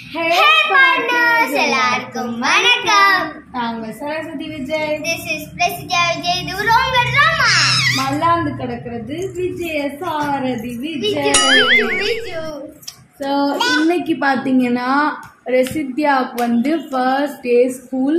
ஹே partners, எல்லாருக்கும் வணக்கம் நாங்க Saraswati Vijay This is Prasidia Vijay. இது உங்க drama. மல்லாந்து கிடக்கிறது Vijaya Sarathi Viju, Vijay Viju, Viju. So இன்னைக்கு பாத்தீங்கன்னா ரெசித்யாவுக்கு வந்து first day school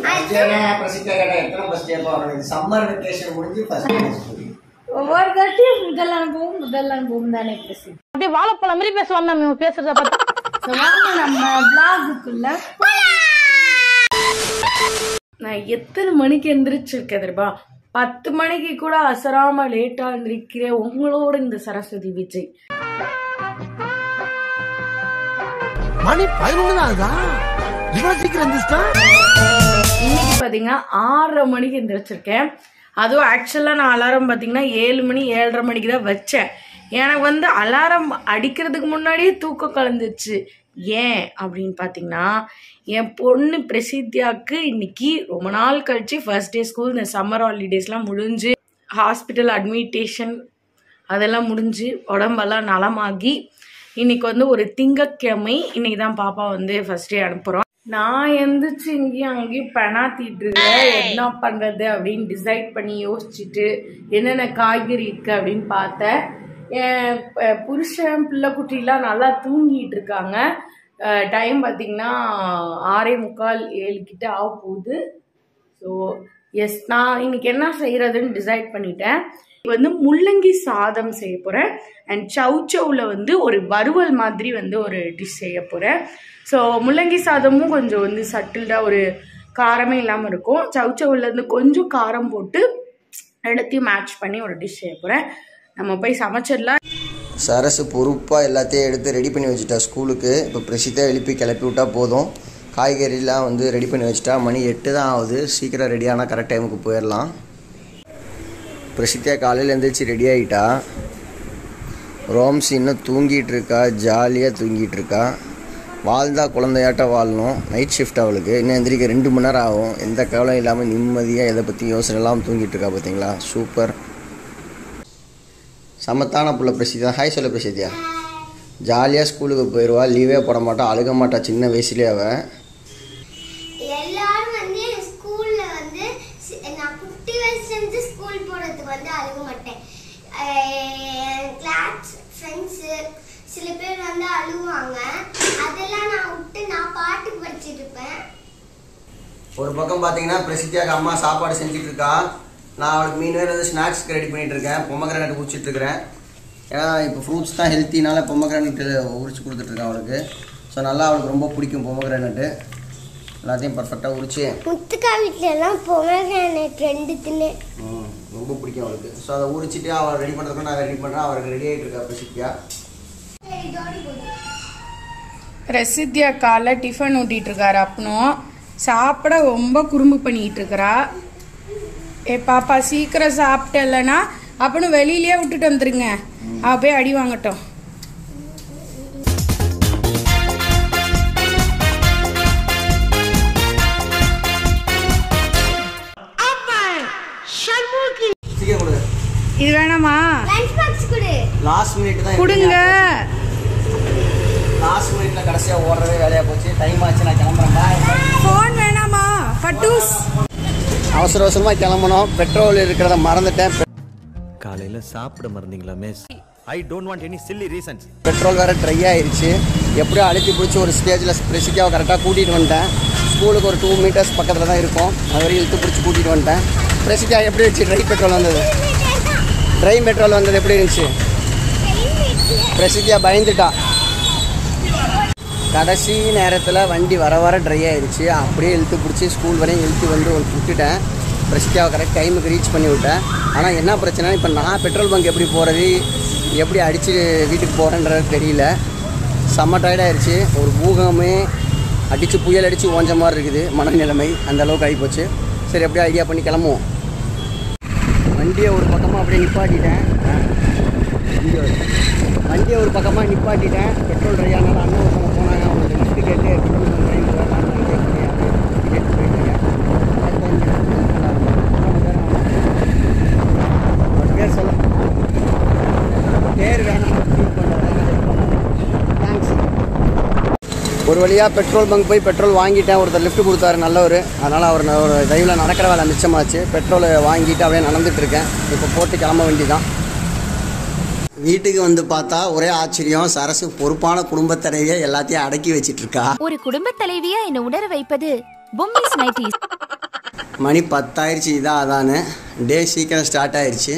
summer vacation முடிஞ்சு ஃபர்ஸ்ட் ஒவ்வொரு தாட்டியும் முதல் அனுபவம் முதல் அனுபவம் தானே பிரசித் அப்படியே வாழைப்பழம் மாதிரி பேசுவான் மேம் இவன் பேசுறத பார்த்தா ஸோ வாங்க நம்ம விளாகுக்குள்ள நான் எத்தனை மணிக்கு எந்திரிச்சிருக்கேன் தெரியுமா பத்து மணிக்கு கூட அசராம லேட்டா எந்திரிக்கிறேன் உங்களோட இந்த சரஸ்வதி விஜய் மணி பதினொன்று தான் ஆகுதா இவ்வளவு சீக்கிரம் எந்திரிச்சிட்டா இன்னைக்கு பாத்தீங்கன்னா ஆறரை மணிக்கு எந்திரிச்சிருக்கேன் அதுவும் ஆக்சுவலாக நான் அலாரம் பார்த்தீங்கன்னா ஏழு மணி ஏழரை மணிக்கு தான் வச்சேன் எனக்கு வந்து அலாரம் அடிக்கிறதுக்கு முன்னாடியே தூக்கம் கலந்துச்சு ஏன் அப்படின்னு பார்த்தீங்கன்னா என் பொண்ணு பிரசித்தியாவுக்கு இன்னைக்கு ரொம்ப நாள் கழிச்சு ஃபர்ஸ்ட் டே ஸ்கூல் இந்த சம்மர் ஹாலிடேஸ்லாம் முடிஞ்சு ஹாஸ்பிட்டல் அட்மிட்டேஷன் அதெல்லாம் முடிஞ்சு உடம்பெல்லாம் நலமாகி இன்னைக்கு வந்து ஒரு திங்கக்கிழமை இன்னைக்கு தான் பாப்பா வந்து ஃபர்ஸ்ட் டே அனுப்புகிறோம் நான் எந்திரிச்சு இங்கேயும் அங்கேயும் பெனாத்திட்டு இருக்கேன் என்ன பண்ணுறது அப்படின்னு டிசைட் பண்ணி யோசிச்சுட்டு என்னென்ன காய்கறி இருக்கு அப்படின்னு பார்த்தேன் என் ப- புருஷன் பிள்ளை குட்டிலாம் நல்லா தூங்கிட்டு இருக்காங்க டைம் பார்த்தீங்கன்னா ஆறே முக்கால் ஏழு கிட்ட ஆக போகுது ஸோ எஸ் நான் இன்னைக்கு என்ன செய்யறதுன்னு டிசைட் பண்ணிட்டேன் வந்து முள்ளங்கி சாதம் செய்ய போகிறேன் அண்ட் சவுச்சவுல வந்து ஒரு வறுவல் மாதிரி வந்து ஒரு டிஷ் செய்ய போகிறேன் ஸோ முள்ளங்கி சாதமும் கொஞ்சம் வந்து சட்டில்டாக ஒரு காரமே இல்லாமல் இருக்கும் சவுச்சவுல இருந்து கொஞ்சம் காரம் போட்டு எல்லாத்தையும் மேட்ச் பண்ணி ஒரு டிஷ் செய்ய போகிறேன் நம்ம போய் சமைச்சிடலாம் சரசு பொறுப்பாக எல்லாத்தையும் எடுத்து ரெடி பண்ணி வச்சுட்டா ஸ்கூலுக்கு இப்போ பிரசித்தா எழுப்பி கிளப்பி விட்டா போதும் காய்கறிலாம் வந்து ரெடி பண்ணி வச்சுட்டா மணி எட்டு தான் ஆகுது சீக்கிரம் ரெடி ஆனால் கரெக்ட் டைமுக்கு போயிடலாம் பிரசித்தியா காலையில் எழுந்திரிச்சு ரெடி ஆகிட்டா ரோம்ஸ் இன்னும் தூங்கிட்டு இருக்கா ஜாலியாக தூங்கிட்டு இருக்கா வாழ்ந்தா குழந்தையாட்ட வாழணும் நைட் ஷிஃப்ட் அவளுக்கு இன்னும் எந்திரிக்க ரெண்டு மணி நேரம் ஆகும் எந்த கவலையும் இல்லாமல் நிம்மதியாக எதை பற்றி யோசனை இல்லாமல் தூங்கிட்டு இருக்கா பார்த்தீங்களா சூப்பர் சமத்தான புள்ள பிரசித்தியா ஹாய் சொல்ல பிரசித்தியா ஜாலியாக ஸ்கூலுக்கு போயிடுவா லீவே போட மாட்டா அழுக மாட்டா சின்ன வயசுலேயே அவள் எல்லாரும் வந்து ஸ்கூல்ல வந்து சி- நான் குட்டி வயசுல இருந்து ஸ்கூல் போறதுக்கு வந்து அழுக மாட்டேன் கிளாஸ் ஃப்ரெண்ட்ஸு சில பேர் வந்து அழுவாங்க அதெல்லாம் நான் விட்டு நான் பாட்டு படிச்சிட்டு இருப்பேன் ஒரு பக்கம் பார்த்தீங்கன்னா பிரசித்தியாக்கு அம்மா சாப்பாடு செஞ்சுட்டு இருக்கா நான் அவளுக்கு மீன் வேறு வந்து ஸ்நாக்ஸ்க்கு ரெடி பண்ணிட்டு இருக்கேன் பொம்மக்ரானட் உரிச்சிட்டு இருக்கிறேன் ஏன்னா இப்போ ஃப்ரூட்ஸ் தான் ஹெல்த்தினால பொம்மக்ரானட் உரிச்சு கொடுத்துட்ருக்கேன் அவளுக்கு ஸோ நல்லா அவளுக்கு ரொம்ப பிடிக்கும் பொம்மக்ரானட்டு எல்லாத்தையும் பர்ஃபெக்டாக உரிச்சு முத்துக்கா வீட்ல எல்லாம் பொமக்ரானேட் ரெண்டு தின்னு ம், ரொம்ப பிடிக்கும் அவளுக்கு ஸோ அதை உரிச்சிட்டு அவள் ரெடி பண்ணுறதுக்கு நான் ரெடி பண்ணுறேன் அவருக்கு ரெடி ஆகிட்டு இருக்கா பிரசித்தியா பிரசித்தியா காலைல டிஃபன் ஊட்டிட்டு இருக்காரு அப்பனும் சாப்பிட ரொம்ப குறும்பு பண்ணிட்டு இருக்கிறா ஏ பாப்பா சீக்கிரம் சாப்பிட்டலன்னா அப்பனும் வெளியிலயே விட்டுட்டு வந்துருங்க அவ போய் அடி வாங்கட்டும் சீக்கிரம் கொடு இது வேணாமா லஞ்ச் பாக்ஸ் கொடு லாஸ்ட் மினிட் தான் கொடுங்க லாஸ்ட் மினிட்ல கடைசியாக ஓடுறதே வேலையாக போச்சு டைம் ஆச்சு நான் கிளம்புறேன் Bye. ஃபோன் வேணாமா பட்டூஸ் அவசர அவசரமாக கிளம்பணும் பெட்ரோல் இருக்கிறத மறந்துட்டேன் காலையில சாப்பிட மறந்தீங்களா miss I don't want any silly reasons petrol வேறு ட்ரை ஆயிருச்சு எப்படியோ அழுத்தி பிடிச்சி ஒரு ஸ்டேஜில் ஸ்பெசிஃபிக்காக கரெக்டாக கூட்டிகிட்டு வந்துட்டேன் ஸ்கூலுக்கு ஒரு டூ மீட்டர்ஸ் பக்கத்தில் தான் இருக்கும் அது வரையும் இழுத்து பிடிச்சி கூட்டிகிட்டு வந்துட்டேன் ஸ்பெசிஃபிக்காக எப்படி இருந்துச்சு ட்ரை பெட்ரோல் வந்தது ட்ரை பெட்ரோல் வந்தது எப்படி இருந்துச்சு பிரசித்தியா பயந்துட்டா கடைசி நேரத்தில் வண்டி வர வர ட்ரை ஆயிருச்சு அப்படியே இழுத்து பிடிச்சி ஸ்கூல் வரையும் இழுத்து வந்து ஒரு விட்டுட்டேன் பிரசித்தியாவை கரெக்ட் டைமுக்கு ரீச் பண்ணி விட்டேன் ஆனால் என்ன பிரச்சனை இப்போ நான் பெட்ரோல் பங்க் எப்படி போகிறது எப்படி அடித்து வீட்டுக்கு போகிறேன்றது தெரியல செம்ம டயர்டாயிருச்சு ஒரு பூகமே அடித்து புயல் அடித்து ஓஞ்ச மாதிரி இருக்குது மனநிலைமை அந்த அளவுக்கு ஆகிப்போச்சு சரி அப்படியே ஐடியா பண்ணி கிளம்புவோம் வண்டியை ஒரு பக்கமாக அப்படியே நிப்பாட்டிட்டேன் இங்கே வரு. வண்டியை ஒரு பக்கமாக நிப்பாட்டிட்டேன் பெட்ரோல் ட்ரை ஆனாலும் அண்ணன் ஒருத்தவங்க போனாங்க அவங்களுக்கு லிஃப்ட் கேட்டு பெட்ரோல் பங்க் ட்ரைவ் வரலான்னு நான் கேட்டு கேட்டு போயிட்டுருக்கேன் அடுத்த அஞ்சு நிமிஷம் நல்லா இருக்கும். அவர் பேர் சொல்ல பேர் வேணாம் ஃபீல் பண்ணுறேன் தேங்க்ஸ் ஒரு வழியாக பெட்ரோல் பங்க் போய் பெட்ரோல் வாங்கிட்டேன் ஒருத்தர் லிஃப்ட் கொடுத்தாரு நல்லவர் அதனால் அவர் ந- ஒரு தயவில் நடக்கிற வேலை மிச்சமாச்சு பெட்ரோலை வாங்கிட்டு அப்படியே நடந்துட்டு இருக்கேன் இப்போ போட்டு கிளம்ப வேண்டிதான் வீட்டுக்கு வந்து பார்த்தா ஒரே ஆச்சரியம் சரசு பொறுப்பான குடும்பத்தனையே எல்லாத்தையும் அடக்கி வச்சிட்டு இருக்கா ஒரு குடும்பத் தலைவியா என்னை உணர வைப்பது பொம்மிஸ் நைட்டிஸ் மணி பத்தாயிருச்சு இதான் அதானு டே சீக்கிரம் ஸ்டார்ட் ஆயிருச்சு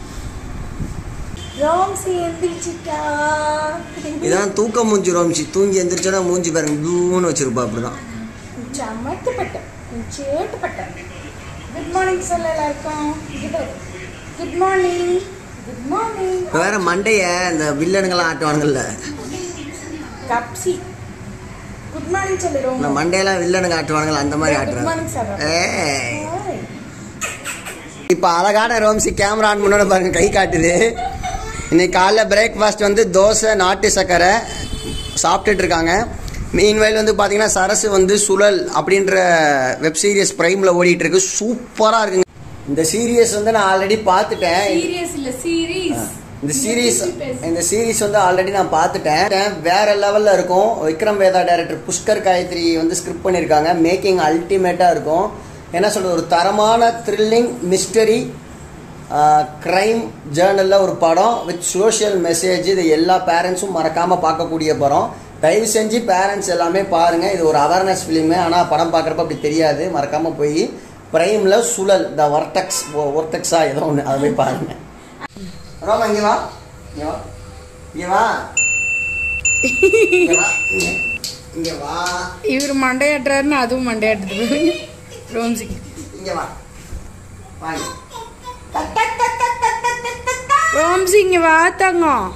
ரோம்சி எந்திரிச்சிட்டா இதான் தூக்க மூஞ்சி ரோமிச்சு தூங்கி எந்திரிச்சோன்னா மூஞ்சி பாருங்க ப்ளூன்னு வச்சிருப்பா அப்படிதான் சமத்துப்பட்டேன் சேட்டுப்பட்டேன் குட் மார்னிங் சொல்ல எல்லாருக்கும் குட் மார்னிங் குட் மார்னிங் இப்போ வேற மண்டைய இந்த வில்லனுங்கெல்லாம் ஆட்டுவானுங்கல்ல கப்சி குட் மார்னிங் சொல்லிடுவோம் இந்த மண்டையெல்லாம் வில்லனுங்க ஆட்டுவானுங்கல்ல அந்த மாதிரி Good morning, sir. ஆட்டுறாங்க ஏய் இப்போ அழகான ரோம்சி கேமரா ஆன் பண்ணோட பாருங்க கை காட்டுது இன்னைக்கு காலைல பிரேக்ஃபாஸ்ட் வந்து தோசை நாட்டு சர்க்கரை சாப்பிட்டுட்டு இருக்காங்க மீன்வயல் வந்து பார்த்தீங்கன்னா சரசு வந்து சுழல் அப்படின்ற வெப் சீரிஸ் பிரைமில் ஓடிட்டு இருக்கு சூப்பராக இருக்குங்க இந்த சீரியஸ் வந்து நான் ஆல்ரெடி பார்த்துட்டேன் சீரியஸ் இல்ல சீரியஸ் இந்த சீரீஸ் இந்த சீரீஸ் வந்து ஆல்ரெடி நான் பார்த்துட்டேன் வேற லெவல்ல இருக்கும் விக்ரம் வேதா டைரக்டர் புஷ்கர் காயத்ரி வந்து ஸ்கிரிப்ட் பண்ணியிருக்காங்க மேக்கிங் அல்டிமேட்டா இருக்கும் என்ன சொல்றது ஒரு தரமான த்ரில்லிங் மிஸ்டரி கிரைம் ஜேர்னலில் ஒரு படம் வித் சோஷியல் மெசேஜ் இது எல்லா பேரண்ட்ஸும் மறக்காம பார்க்கக்கூடிய படம் தயவு செஞ்சு பேரண்ட்ஸ் எல்லாமே பாருங்க இது ஒரு அவேர்னஸ் ஃபிலிமு ஆனால் படம் பார்க்குறப்ப அப்படி தெரியாது மறக்காம போய் பிரைமில் சுழல் த ஒர்டெக்ஸ் ஒர்டெக்ஸா ஏதோ ஒன்று அதை போய் பாருங்க ரோமா இங்க வா இங்க வா இங்க வா இங்க வா இங்க. இங்க வா இவர் மண்டையாட்டுறாருன்னு அதுவும் மண்டையாட்டுது ரோம்சி இங்க வா வாங்க ரோம்சி இங்க வா தங்கம்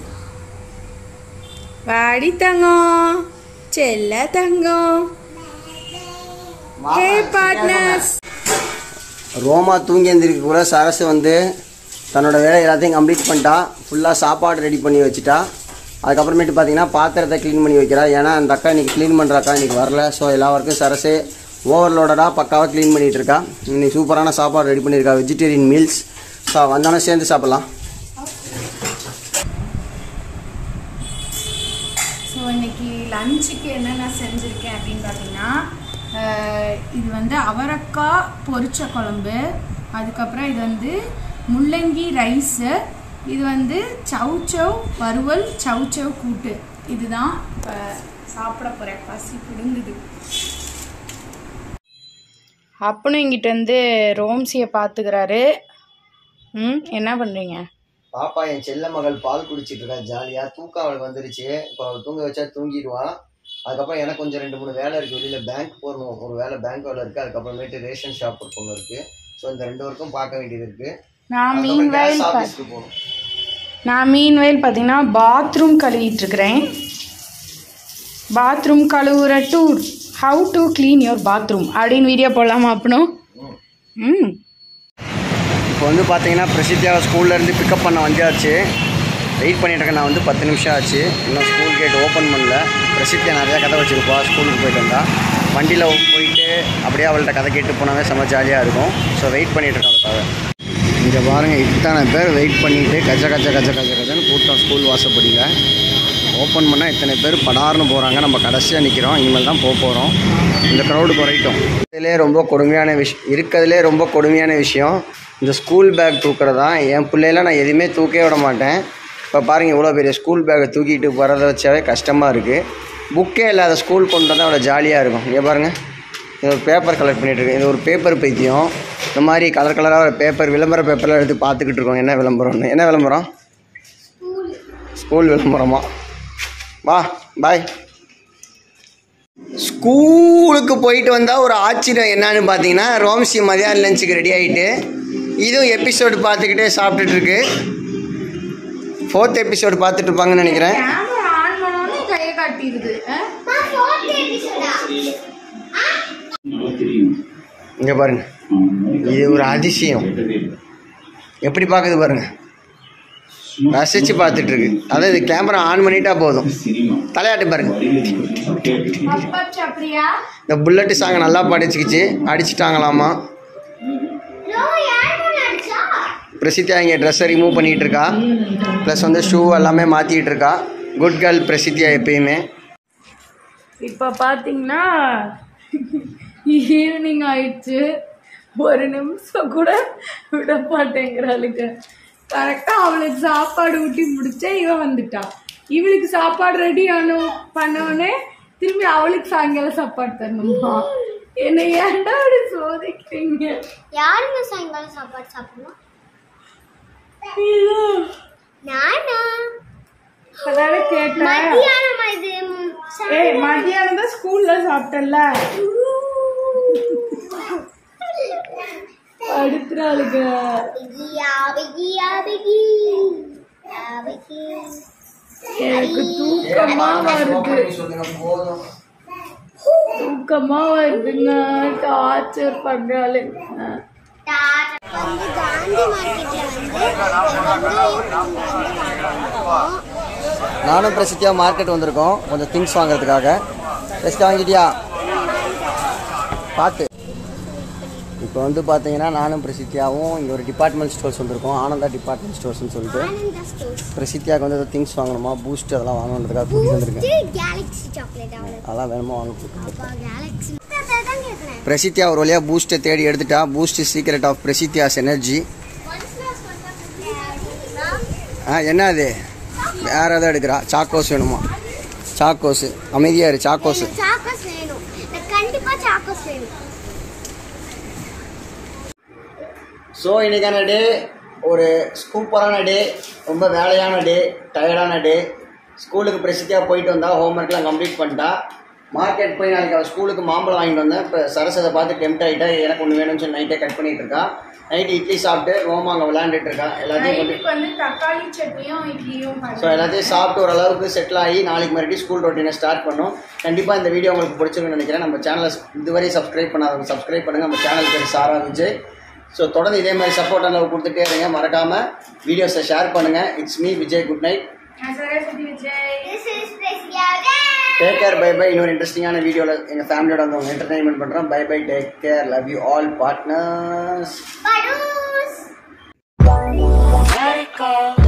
வாடி தங்கம் செல்ல தங்கம் வா, ஹே வா, பார்ட்னர்ஸ் ரோமா தூங்கி எழுந்திருக்கு கூட சரசு வந்து தன்னோட வேலை எல்லாத்தையும் கம்ப்ளீட் பண்ணிட்டா ஃபுல்லாக சாப்பாடு ரெடி பண்ணி வச்சுட்டா அதுக்கப்புறமேட்டு பார்த்தீங்கன்னா பாத்திரத்தை க்ளீன் பண்ணி வைக்கிறா ஏன்னா அந்த அக்கா இன்னைக்கு க்ளீன் பண்ணுற அக்கா இன்னைக்கு வரல ஸோ எல்லா ஒர்க்கும் சரசு ஓவர்லோடடாக பக்காவாக க்ளீன் பண்ணிகிட்டு இருக்கா இன்னைக்கு சூப்பரான சாப்பாடு ரெடி பண்ணியிருக்கா வெஜிடேரியன் மீல்ஸ் ஸோ வந்தோடனே சேர்ந்து சாப்பிட்லாம் ஸோ இன்னைக்கு லஞ்சுக்கு என்னென்ன செஞ்சுருக்கேன் அப்படின்னு பார்த்தீங்கன்னா அஹ், இது வந்து அவரக்காய் பொரிச்ச குழம்பு அதுக்கப்புறம் இது வந்து முள்ளங்கி ரைஸு இது வந்து சவுச்சவ் வறுவல் சவுச்சவ் கூட்டு இதுதான் இப்போ சாப்பிட போகிறேன் பசி பிடுங்குது அப்பனும் இங்கிட்ட வந்து ரோம்சியை பார்த்துக்கிறாரு ம் என்ன பண்ணுறீங்க பாப்பா என் செல்ல மகள் பால் குடிச்சிட்டு இருக்கா ஜாலியா தூக்கம் அவளுக்கு வந்துருச்சு இப்போ அவள் தூங்க வச்சா தூங்கிடுவான் அதுக்கப்புறம் எனக்கு கொஞ்சம் ரெண்டு மூணு வேலை இருக்கு வெளியில பேங்க் போகணும் ஒரு வேலை பேங்க் வேலை இருக்கு அதுக்கப்புறமேட்டு ரேஷன் ஷாப் ஒர்க் ஒன்று இருக்கு ஸோ இந்த ரெண்டு ஒர்க்கும் பார்க்க வேண்டியது இருக்கு நான் அதுக்கப்புறம் மீன் gas வயல் office-க்கு போகணும் நான் மீன்வேல் பார்த்தீங்கன்னா பாத்ரூம் கழுவிட்டு இருக்கிறேன் பாத்ரூம் கழுவுற tour how to clean your bathroom அப்படின்னு வீடியோ போடலாமா அப்படின்னும் ம் இப்போ வந்து பார்த்தீங்கன்னா பிரசித்தியாவை ஸ்கூல்லேருந்து பிக்கப் பண்ண வந்தாச்சு வெயிட் பண்ணிட்டு இருக்கேன் நான் வந்து பத்து நிமிஷம் ஆச்சு இன்னும் ஸ்கூல் கேட் ஓப்பன் பண்ணல பிரசித்தியா நிறையா கதை வச்சுருப்பா ஸ்கூலுக்கு போயிட்டு வந்தா வண்டியில் போயிட்டு அப்படியே அவள்கிட்ட கதை கேட்டு போனாவே செம்ம ஜாலியாக இருக்கும் ஸோ வெயிட் பண்ணிட்டு இருக்கேன் அவளுக்காக இங்கே பாருங்கள் இத்தனை பேர் வெயிட் பண்ணிட்டு கஜ கஜ கஜ கஜ கஜன்னு கூட்டம் ஸ்கூல் வாசப்படியில் ஓப்பன் பண்ணால் இத்தனை பேர் படார்னு போகிறாங்க நம்ம கடைசியாக நிற்கிறோம் இனிமேல் தான் போக போகிறோம் இந்த க்ரௌடு குறையிட்டோம் இதிலே ரொம்ப கொடுமையான விஷயம் இருக்கிறதுலே ரொம்ப கொடுமையான விஷயம் இந்த ஸ்கூல் பேக் தூக்குறதா என் பிள்ளையில நான் எதுவுமே தூக்கவே விட மாட்டேன் இப்போ பாருங்கள் இவ்வளோ பெரிய ஸ்கூல் பேக்கை தூக்கிட்டு போகிறத வச்சாவே கஷ்டமாக இருக்குது புக்கே இல்லாத ஸ்கூல் கொண்டு வந்தால் அவ்வளோ ஜாலியாக இருக்கும் இங்கே பாருங்கள் இது ஒரு பேப்பர் கலெக்ட் பண்ணிட்டு இருக்கேன் இது ஒரு பேப்பர் பைத்தியம் இந்த மாதிரி கலர் கலராக ஒரு பேப்பர் விளம்பர பேப்பர்லாம் எடுத்து பார்த்துக்கிட்டு இருக்கோம் என்ன விளம்பரம்னு என்ன விளம்பரம் ஸ்கூல் விளம்பரமா வா பாய் ஸ்கூலுக்கு போயிட்டு வந்தால் ஒரு ஆச்சரியம் என்னன்னு பார்த்தீங்கன்னா ரோம்சி மதியான லஞ்சுக்கு ரெடி ஆகிட்டு இதுவும் எபிசோடு பார்த்துக்கிட்டே சாப்பிட்டுட்டு இருக்கு ஃபோர்த் எபிசோடு பார்த்துட்டு இருப்பாங்கன்னு நினைக்கிறேன் கேமரா ஆன் பண்ணோன்னே கையை காட்டிடுது இங்கே பாருங்க இது ஒரு அதிசயம் எப்படி பார்க்குது பாருங்க ரசிச்சு பார்த்துட்டு இருக்கு அதாவது கேமரா ஆன் பண்ணிட்டா போதும் தலையாட்டு பாருங்க அப்பா சாப்பிட்றியா இந்த புல்லட்டு சாங் நல்லா படிச்சுக்கிச்சு அடிச்சிட்டாங்களாமா பிரசித்தியா இங்கே ட்ரெஸ்ஸை ரிமூவ் பண்ணிகிட்டு இருக்கா ப்ளஸ் வந்து ஷூ எல்லாமே மாற்றிட்டு இருக்கா குட் கேர்ள் பிரசித்தியா எப்பயுமே இப்போ பார்த்தீங்கன்னா ஈவினிங் ஆயிடுச்சு ஒரு நிமிஷம் கூட விட மாட்டேங்கிறாளுங்க கரெக்டாக அவளுக்கு சாப்பாடு ஊட்டி முடிச்சா இவன் வந்துட்டான் இவளுக்கு சாப்பாடு ரெடி ஆனும் பண்ணோடனே திரும்பி அவளுக்கு சாயங்காலம் சாப்பாடு தரணுமா என்னை ஏன்டா அப்படி சோதிக்கிறீங்க யாருங்க சாயங்காலம் சாப்பாடு சாப்பிடணும் நீதான். நானா அதானே கேட்டேன் மத்தியானமா இது ம், சா- ஏய் மதியானம் தான் ஸ்கூல்ல சாப்பிட்டல அடுத்துறாளுங்க பிகியா, பிகியா, பிகி. ஆ, பிகி. எனக்கு தூக்கமா வருது சொல்லுங்க போதும் தூக்கமா வருதுங்க டார்ச்சர் பண்றாளுங்க டாடா. வந்து காந்தி மார்க்கெட்ல வந்து வெங்காயம் வந்து வாங்கிருக்கோம் நானும் பிரசித்தியா மார்க்கெட் வந்திருக்கோம் கொஞ்சம் திங்ஸ் வாங்குறதுக்காக பிரசித்தியா வாங்கிட்டியா பார்த்து இப்போ வந்து பார்த்தீங்கன்னா நானும் பிரசித்தியாவும் இங்கே ஒரு டிபார்ட்மெண்ட் ஸ்டோர்ஸ் வந்திருக்கோம் ஆனந்தா டிபார்ட்மெண்ட் ஸ்டோர்ஸ்னு சொல்லிட்டு ஆனந்தா ஸ்டோர்ஸ் பிரசித்தியாவுக்கு வந்து ஏதோ திங்ஸ் வாங்கணுமா பூஸ்ட் அதெல்லாம் வாங்கணுன்றதுக்காக கூட்டிட்டு வந்திருக்கேன் கேலக்ஸி சாக்லேட் அவ்வளோ அதெல்லாம் வேணுமா வாங்க அப்பா கேலக்ஸி தான் கேட்குறேன் பிரசித்தியா ஒரு வழியாக பூஸ்ட்டை தேடி எடுத்துட்டா பூஸ்ட் சீக்ரெட் ஆஃப் பிரசித்தியாஸ் எனர்ஜி ஆ என்ன அது வேற எதாவது எடுக்கிறா சாக்கோஸ் வேணுமா சாக்கோஸ் அமைதியா இரு சாக்கோஸ் சாக்கோஸ் வேணும் எனக்கு கண்டிப்பா சாக்கோஸ் வேணும் ஸோ இன்னைக்கான டே ஒரு சூப்பரான டே ரொம்ப வேலையான டே டயர்டான டே ஸ்கூலுக்கு பிரசித்தியாக போயிட்டு வந்தா ஹோம்ஒர்க்லாம் கம்ப்ளீட் பண்ணிட்டா மார்க்கெட் போய் நாளைக்கு அவள் ஸ்கூலுக்கு மாம்பழம் வாங்கிட்டு வந்தேன் இப்போ சரசதை பார்த்து டெம்ட் ஆகிட்டா எனக்கு ஒன்று வேணும்னு சொல்லி நைட்டே கட் பண்ணிட்டு இருக்கா நைட்டு இட்லி சாப்பிட்டு ரோமா அங்கே விளையாண்டுட்டு இருக்கா எல்லாத்தையும் கொண்டு நைட்டுக்கு வந்து தக்காளி சட்னியும் இட்லியும் ஸோ எல்லாத்தையும் சாப்பிட்டு ஓரளவுக்கு செட்டில் ஆகி நாளைக்கு மறுபடியும் ஸ்கூல் ரொட்டீனை ஸ்டார்ட் பண்ணோம் கண்டிப்பாக இந்த வீடியோ உங்களுக்கு பிடிச்சிருக்குன்னு நினைக்கிறேன் நம்ம சேனலை இதுவரை சப்ஸ்கிரைப் பண்ணாதவங்க சப்ஸ்கிரைப் பண்ணுங்கள் நம்ம சேனல் பேர் சாரா விஜய் ஸோ தொடர்ந்து இதே மாதிரி சப்போர்ட் அளவு கொடுத்துட்டே இருங்க மறக்காமல் வீடியோஸை ஷேர் பண்ணுங்கள் it's me Vijay good night Saraswathi Vijay This is Prasya. Take care bye bye இன்னொரு இன்ட்ரெஸ்டிங்கான வீடியோவில் எங்கள் ஃபேமிலியோட வந்து உங்க என்டர்டைன்மெண்ட் பண்ணுறோம் bye bye take care love you all partners Badus. Let it go.